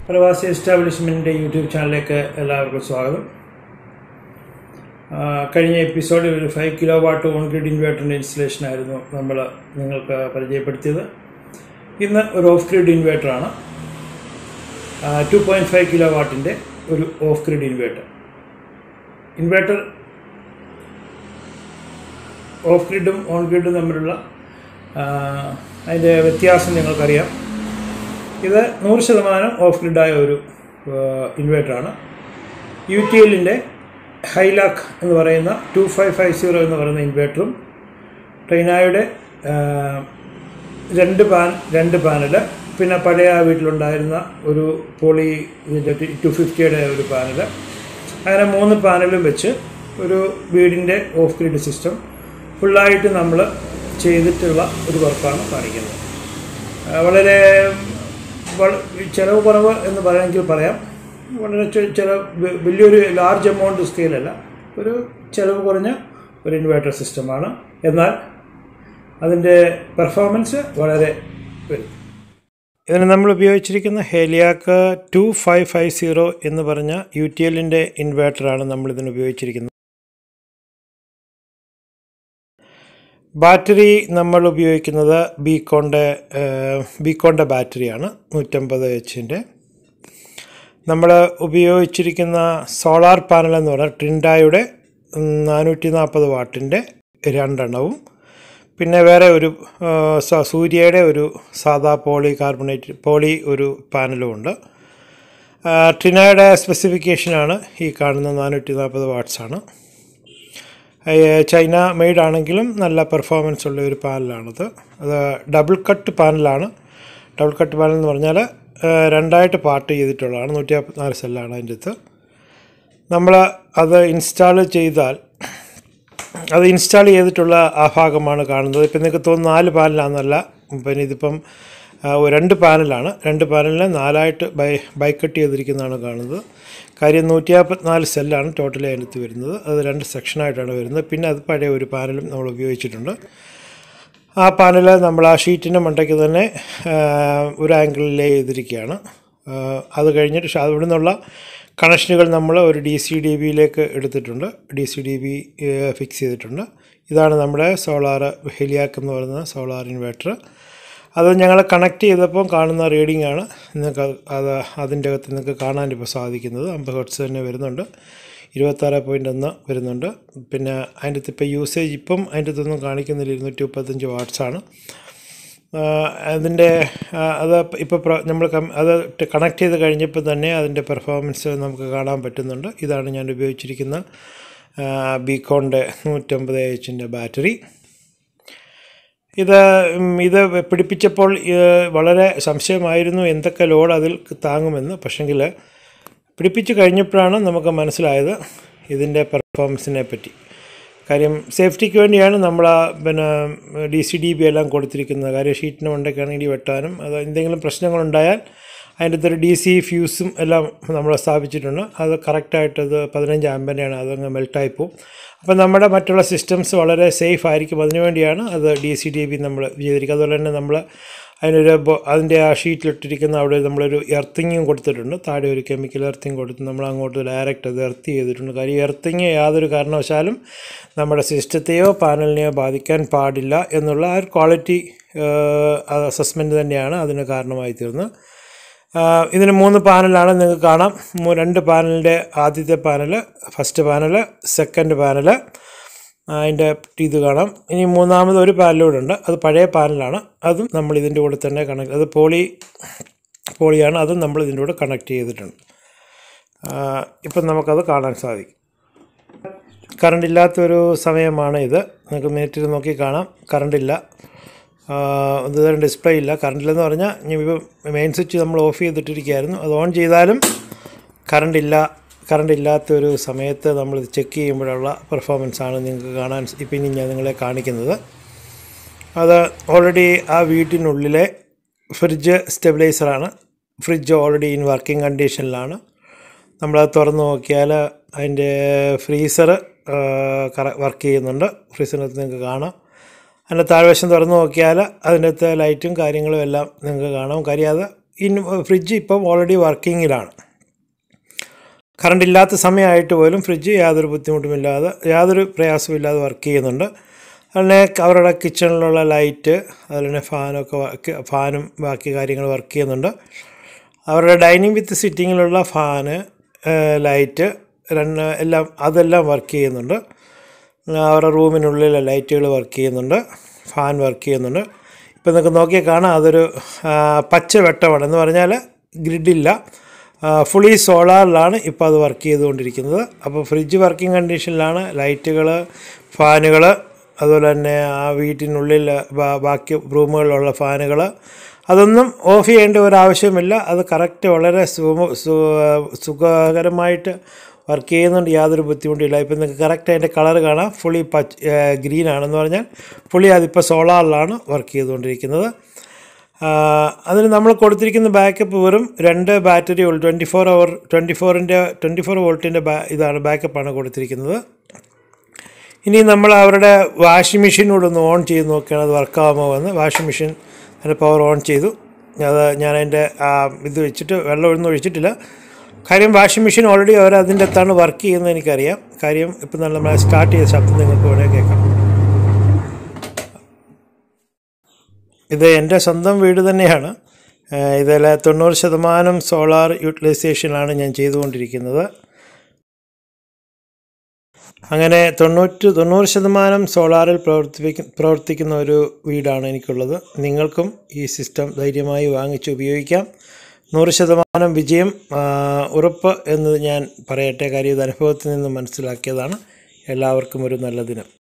പ്രവാസി എസ്റ്റാബ്ലിഷ്മെൻറ്റിൻ്റെ യൂട്യൂബ് ചാനലിലേക്ക് എല്ലാവർക്കും സ്വാഗതം ആ, കഴിഞ്ഞ എപ്പിസോഡിൽ ഒരു five kilowatt on grid ഇൻവേർട്ടറിൻ്റെ ഇൻസ്റ്റലേഷൻ ആയിരുന്നു നമ്മൾ നിങ്ങൾക്ക് പരിചയപ്പെടുത്തിയത് ഇന്ന് ഒരു ഓഫ് ഗ്രിഡ് ഇൻവേർട്ടറാണ് ടു പോയിൻറ്റ് ഫൈവ് കിലോ വാട്ടിൻ്റെ ഒരു off grid inverter inverter off ഗ്രിഡും ഓൺ ഗ്രിഡും തമ്മിലുള്ള ആ, അതിൻ്റെ വ്യത്യാസം നിങ്ങൾക്കറിയാം ഇത് നൂറ് ശതമാനം ഓഫ് ഗ്രിഡായ ഒരു ഇൻവേർട്ടറാണ് യു ടി എല്ലിൻ്റെ ഹൈലാക്ക് എന്ന് പറയുന്ന ടു ഫൈവ് ഫൈവ് സീറോ എന്ന് പറയുന്ന ഇൻവേർട്ടറും ട്രെയിനായുടെ രണ്ട് പാൻ രണ്ട് പാനൽ പിന്നെ പഴയ വീട്ടിലുണ്ടായിരുന്ന ഒരു പോളി ഇതിൻ്റെ ടു ഫിഫ്റ്റിയുടെ ഒരു പാനൽ അങ്ങനെ മൂന്ന് പാനലും വെച്ച് ഒരു വീടിൻ്റെ ഓഫ് ഗ്രിഡ് സിസ്റ്റം ഫുള്ളായിട്ട് നമ്മൾ ചെയ്തിട്ടുള്ള ഒരു വർക്കാണ് കാണിക്കുന്നത് ആ, വളരെ വള- ചിലവ് കുറവ് എന്ന് പറയാമെങ്കിൽ പറയാം വളരെ ചെ- ചില വ- വലിയൊരു ലാർജ് എമൗണ്ട് സ്കെയിലല്ല ഒരു ചിലവ് കുറഞ്ഞ ഒരു ഇൻവേർട്ടർ സിസ്റ്റമാണ് എന്നാൽ അതിൻ്റെ പെർഫോമൻസ് വളരെ വരും ഇതിന് നമ്മൾ ഉപയോഗിച്ചിരിക്കുന്ന ഹേലിയാക്ക് ടു ഫൈവ് ഫൈവ് സീറോ എന്ന് പറഞ്ഞ യു ടി എല്ലിൻ്റെ ഇൻവേർട്ടറാണ് നമ്മൾ ഇതിന് ഉപയോഗിച്ചിരിക്കുന്നത് ബാറ്ററി നമ്മൾ ഉപയോഗിക്കുന്നത് ബീക്കോൻ്റെ ബീക്കോൻ്റെ ബാറ്ററിയാണ് നൂറ്റമ്പത് എച്ചിൻ്റെ നമ്മൾ ഉപയോഗിച്ചിരിക്കുന്ന സോളാർ പാനൽ എന്ന് പറഞ്ഞാൽ ട്രിൻഡായുടെ നാനൂറ്റി നാൽപ്പത് വാട്ടിൻ്റെ രണ്ടെണ്ണവും പിന്നെ വേറെ ഒരു ആ, സ- സൂര്യയുടെ ഒരു സാദാ പോളി കാർബണേറ്റ് പോളി ഒരു പാനലും ഉണ്ട് ആ, ട്രിനയുടെ സ്പെസിഫിക്കേഷനാണ് ഈ കാണുന്ന നാനൂറ്റി നാൽപ്പത് വാട്ട്സാണ് ഏഹ് ചൈന മെയ്ഡ് ആണെങ്കിലും നല്ല പെർഫോമൻസ് ഉള്ള ഒരു പാനലാണത് അത് ഡബിൾ കട്ട് പാനലാണ് ഡബിൾ കട്ട് പാനൽ എന്ന് പറഞ്ഞാൽ ഏഹ് രണ്ടായിട്ട് പാർട്ട് ചെയ്തിട്ടുള്ളതാണ് നൂറ്റി നാൽപ്പത്തിനാല് സെല്ലാണ് അതിൻ്റെ അകത്ത് നമ്മൾ അത് ഇൻസ്റ്റാൾ ചെയ്താൽ അത് ഇൻസ്റ്റാൾ ചെയ്തിട്ടുള്ള ആ ഭാഗമാണ് കാണുന്നത് ഇപ്പം നിങ്ങൾക്ക് തോന്നുന്നു നാല് പാനലാണെന്നല്ല പിന്നെ ഇതിപ്പം ആ, ഒരു രണ്ട് പാനലാണ് രണ്ട് പാനലിനെ നാലായിട്ട് ബൈ ബൈക്കട്ട് ചെയ്തിരിക്കുന്നതാണ് കാണുന്നത് കാര്യം നൂറ്റി നാൽപ്പത്തിനാല് സെല്ലാണ് ടോട്ടലി അതിനകത്ത് വരുന്നത് അത് രണ്ട് സെക്ഷനായിട്ടാണ് വരുന്നത് പിന്നെ അത് പഴയ ഒരു പാനലും നമ്മൾ ഉപയോഗിച്ചിട്ടുണ്ട് ആ പാനൽ നമ്മൾ ആ ഷീറ്റിൻ്റെ മണ്ടയ്ക്ക് തന്നെ ആ, ഒരു ആംഗിളിൽ ലേ ചെയ്തിരിക്കുകയാണ് ആ, അത് കഴിഞ്ഞിട്ട് ഷ- അവിടെ നിന്നുള്ള കണക്ഷനുകൾ നമ്മൾ ഒരു ഡി സി ഡി ബിയിലേക്ക് എടുത്തിട്ടുണ്ട് D C D B fix ചെയ്തിട്ടുണ്ട് ഇതാണ് നമ്മുടെ സോളാർ ഹെലിയാക്ക് എന്ന് പറയുന്ന സോളാർ ഇൻവേർട്ടർ അത് ഞങ്ങൾ കണക്ട് ചെയ്തപ്പോൾ കാണുന്ന റീഡിംഗ് ആണ് നിങ്ങൾക്ക് അത് അതിൻ്റെ അകത്ത് നിങ്ങൾക്ക് കാണാൻ ഇപ്പോൾ സാധിക്കുന്നത് അമ്പത് ഹെർട്സ് തന്നെ വരുന്നുണ്ട് ഇരുപത്താറ് പോയിൻ്റ് ഒന്ന് വരുന്നുണ്ട് പിന്നെ അതിൻ്റെ അകത്ത് ഇപ്പോൾ യൂസേജ് ഇപ്പം അതിൻ്റെ അകത്തൊന്നും കാണിക്കുന്നില്ല ഇരുന്നൂറ്റി മുപ്പത്തഞ്ച് വാട്ട്സാണ് അതിൻ്റെ ആ, അത് ഇപ്പോൾ നമ്മൾ അത് കണക്ട് ചെയ്ത് കഴിഞ്ഞപ്പോൾ തന്നെ അതിൻ്റെ പെർഫോമൻസ് നമുക്ക് കാണാൻ പറ്റുന്നുണ്ട് ഇതാണ് ഞാൻ ഉപയോഗിച്ചിരിക്കുന്ന ബീക്കോണിൻ്റെ നൂറ്റമ്പത് എച്ചിൻ്റെ ബാറ്ററി ഇത് ഉം, ഇത് പിടിപ്പിച്ചപ്പോൾ ഏഹ്, വളരെ സംശയമായിരുന്നു എന്തൊക്കെ ലോഡ് അതിൽ താങ്ങുമെന്ന് പക്ഷെങ്കിൽ പിടിപ്പിച്ച് കഴിഞ്ഞപ്പോഴാണ് നമുക്ക് മനസ്സിലായത് ഇതിൻ്റെ പെർഫോമൻസിനെ പറ്റി കാര്യം സേഫ്റ്റിക്ക് വേണ്ടിയാണ് നമ്മൾ ആ പിന്നെ ഡി സി ഡി ബി എല്ലാം കൊടുത്തിരിക്കുന്നത് കാര്യം ഷീറ്റിന് മണ്ടയ്ക്കാണ് ഇടി വെട്ടാനും അത് എന്തെങ്കിലും പ്രശ്നങ്ങളുണ്ടായാൽ അതിൻ്റെ അകത്തൊരു ഡി സി ഫ്യൂസും എല്ലാം നമ്മൾ സ്ഥാപിച്ചിട്ടുണ്ട് അത് കറക്റ്റായിട്ട് അത് പതിനഞ്ച് ആമ്പൻ്റെയാണ് അതങ്ങ് മെൽട്ടായി പോകും അപ്പോൾ നമ്മുടെ മറ്റുള്ള സിസ്റ്റംസ് വളരെ സേഫ് ആയിരിക്കും അതിനുവേണ്ടിയാണ് അത് ഡി സി ഡി ബി നമ്മൾ ചെയ്തിരിക്കുക അതുപോലെ തന്നെ നമ്മൾ അതിനൊരു ബോ- അതിൻ്റെ ആ ഷീറ്റിലിട്ടിരിക്കുന്ന അവിടെ നമ്മളൊരു എർത്തിങ്ങും കൊടുത്തിട്ടുണ്ട് താഴെ ഒരു കെമിക്കൽ എർത്തിങ് കൊടുത്ത് നമ്മൾ അങ്ങോട്ട് ഡയറക്റ്റ് അത് എർത്ത് ചെയ്തിട്ടുണ്ട് കാര്യം എർത്തിങ് യാതൊരു കാരണവശാലും നമ്മുടെ സിസ്റ്റത്തെയോ പാനലിനെയോ ബാധിക്കാൻ പാടില്ല എന്നുള്ള ആ ഒരു ക്വാളിറ്റി അസസ്മെൻറ്റ് തന്നെയാണ് അതിന് കാരണമായി തീർന്നത് ആ, ഇതിന് മൂന്ന് പാനലാണ് നിങ്ങൾക്ക് കാണാം മൂ- രണ്ട് പാനലിൻ്റെ ആദ്യത്തെ panel first panel second panel അതിൻ്റെ ഇത് കാണാം ഇനി മൂന്നാമത് ഒരു പാനലൂടെ ഉണ്ട് അത് പഴയ പാനലാണ് അതും നമ്മൾ ഇതിൻ്റെ കൂടെ തന്നെ കണക്ട് അത് പോളി പോളിയാണ് അതും നമ്മൾ ഇതിൻ്റെ കൂടെ കണക്ട് ചെയ്തിട്ടുണ്ട് ആ, ഇപ്പം നമുക്കത് കാണാൻ സാധിക്കും കറണ്ട് ഇല്ലാത്തൊരു സമയമാണ് ഇത് നിങ്ങൾക്ക് മിനിറ്റിൽ നോക്കി കാണാം കറണ്ടില്ല ഇത് ഡിസ്പ്ലേ ഇല്ല കറണ്ടില്ലെന്ന് പറഞ്ഞാൽ ഇപ്പോൾ മെയിൻ സ്വിച്ച് നമ്മൾ ഓഫ് ചെയ്തിട്ടിരിക്കുകയായിരുന്നു അത് ഓൺ ചെയ്താലും കറണ്ട് ഇല്ല കറണ്ട് ഇല്ലാത്തൊരു സമയത്ത് നമ്മൾ ചെക്ക് ചെയ്യുമ്പോഴുള്ള പെർഫോമൻസ് ആണ് നിങ്ങൾക്ക് കാണാൻ ഇപ്പം ഇനി ഞാൻ നിങ്ങളെ കാണിക്കുന്നത് അത് ഓൾറെഡി ആ വീട്ടിനുള്ളിലെ ഫ്രിഡ്ജ് സ്റ്റെബിലൈസറാണ് ഫ്രിഡ്ജ് ഓൾറെഡി ഇൻ വർക്കിംഗ് കണ്ടീഷനിലാണ് നമ്മളത് തുറന്ന് നോക്കിയാൽ അതിൻ്റെ ഫ്രീസർ വർക്ക് ചെയ്യുന്നുണ്ട് ഫ്രീസറിനകത്ത് നിങ്ങൾക്ക് കാണാം അതിൻ്റെ താഴ്വശം തുറന്ന് നോക്കിയാൽ അതിൻ്റെ അകത്ത് ലൈറ്റും കാര്യങ്ങളും എല്ലാം നിങ്ങൾക്ക് കാണാം കാര്യം അത് ഇൻ ഫ്രിഡ്ജ് ഇപ്പം ഓൾറെഡി വർക്കിങ്ങിലാണ് കറണ്ട് ഇല്ലാത്ത സമയമായിട്ട് പോലും ഫ്രിഡ്ജ് യാതൊരു ബുദ്ധിമുട്ടുമില്ലാതെ യാതൊരു പ്രയാസമില്ലാതെ വർക്ക് ചെയ്യുന്നുണ്ട് അതുപോലെ അവരുടെ കിച്ചണിലുള്ള ലൈറ്റ് അതുപോലെ തന്നെ ഫാനൊക്കെ വർക്ക് ഫാനും ബാക്കി കാര്യങ്ങൾ വർക്ക് ചെയ്യുന്നുണ്ട് അവരുടെ ഡൈനിങ് വിത്ത് സിറ്റിങ്ങിലുള്ള ഫാന് ലൈറ്റ് രണ്ട് എല്ലാം അതെല്ലാം വർക്ക് ചെയ്യുന്നുണ്ട് അവരുടെ റൂമിനുള്ളിലെ ലൈറ്റുകൾ വർക്ക് ചെയ്യുന്നുണ്ട് ഫാൻ വർക്ക് ചെയ്യുന്നുണ്ട് ഇപ്പം നിങ്ങൾക്ക് നോക്കിയാൽ കാണാം അതൊരു ആ, പച്ച വെട്ടമാണ് എന്ന് പറഞ്ഞാൽ ഗ്രിഡില്ല ഫുള്ളി സോളാറിലാണ് ഇപ്പോൾ അത് വർക്ക് ചെയ്തുകൊണ്ടിരിക്കുന്നത് അപ്പോൾ ഫ്രിഡ്ജ് വർക്കിംഗ് കണ്ടീഷനിലാണ് ലൈറ്റുകൾ ഫാനുകൾ അതുപോലെ തന്നെ ആ വീട്ടിനുള്ളിൽ ബാ- ബാക്കി റൂമുകളിലുള്ള ഫാനുകൾ അതൊന്നും ഓഫ് ചെയ്യേണ്ട ഒരു അത് കറക്റ്റ് വളരെ സുഗമ സു- സുഖകരമായിട്ട് വർക്ക് ചെയ്യുന്നുണ്ട് യാതൊരു ബുദ്ധിമുട്ടില്ല ഇപ്പം നിങ്ങൾക്ക് കറക്റ്റ് അതിൻ്റെ കളർ കാണാം ഫുള്ളി പച്ച് ഗ്രീൻ ആണെന്ന് പറഞ്ഞാൽ ഫുള്ളി അതിപ്പോൾ സോളാറിലാണ് വർക്ക് ചെയ്തുകൊണ്ടിരിക്കുന്നത് ആ, അതിന് നമ്മൾ കൊടുത്തിരിക്കുന്ന ബാക്കപ്പ് വെറും രണ്ട് ബാറ്ററി ഉള്ളു ട്വൻറ്റി ഫോർ അവർ ട്വൻറ്റി ഫോറിൻ്റെ ട്വൻറ്റി ഫോർ വോൾട്ടിൻ്റെ ബാ ഇതാണ് ബാക്കപ്പാണ് കൊടുത്തിരിക്കുന്നത് ഇനി നമ്മൾ അവരുടെ വാഷിംഗ് മെഷീനോട് ഒന്ന് ഓൺ ചെയ്ത് നോക്കുകയാണ് അത് വർക്കാകുമോ എന്ന് വാഷിംഗ് മെഷീൻ അതിൻ്റെ പവർ ഓൺ ചെയ്തു അത് ഞാൻ അതിൻ്റെ ഇത് വെച്ചിട്ട് വെള്ളം ഒന്നും ഒഴിച്ചിട്ടില്ല കാര്യം വാഷിംഗ് മെഷീൻ ഓൾറെഡി അവർ അതിൻ്റെ അകത്താണ് വർക്ക് ചെയ്യുന്നത് എനിക്കറിയാം കാര്യം ഇപ്പം നല്ല നമ്മൾ സ്റ്റാർട്ട് ചെയ്ത ശബ്ദം നിങ്ങൾക്ക് ഇവിടെ കേൾക്കാം ഇത് എൻ്റെ സ്വന്തം വീട് തന്നെയാണ് ഏഹ് ഇതിൽ തൊണ്ണൂറ് ശതമാനം സോളാർ യൂട്ടിലൈസേഷനാണ് ഞാൻ ചെയ്തുകൊണ്ടിരിക്കുന്നത് അങ്ങനെ തൊണ്ണൂറ്റ് തൊണ്ണൂറ് ശതമാനം സോളാറിൽ പ്രവർത്തിപ്പിക്ക പ്രവർത്തിക്കുന്ന ഒരു വീടാണ് എനിക്കുള്ളത് നിങ്ങൾക്കും ഈ സിസ്റ്റം ധൈര്യമായി വാങ്ങിച്ച് ഉപയോഗിക്കാം നൂറ് ശതമാനം വിജയം ആ, ഉറപ്പ് എന്ന് ഞാൻ പറയട്ടെ കാര്യം ഇത് അനുഭവത്തിൽ നിന്ന് മനസ്സിലാക്കിയതാണ് എല്ലാവർക്കും ഒരു നല്ല ദിനം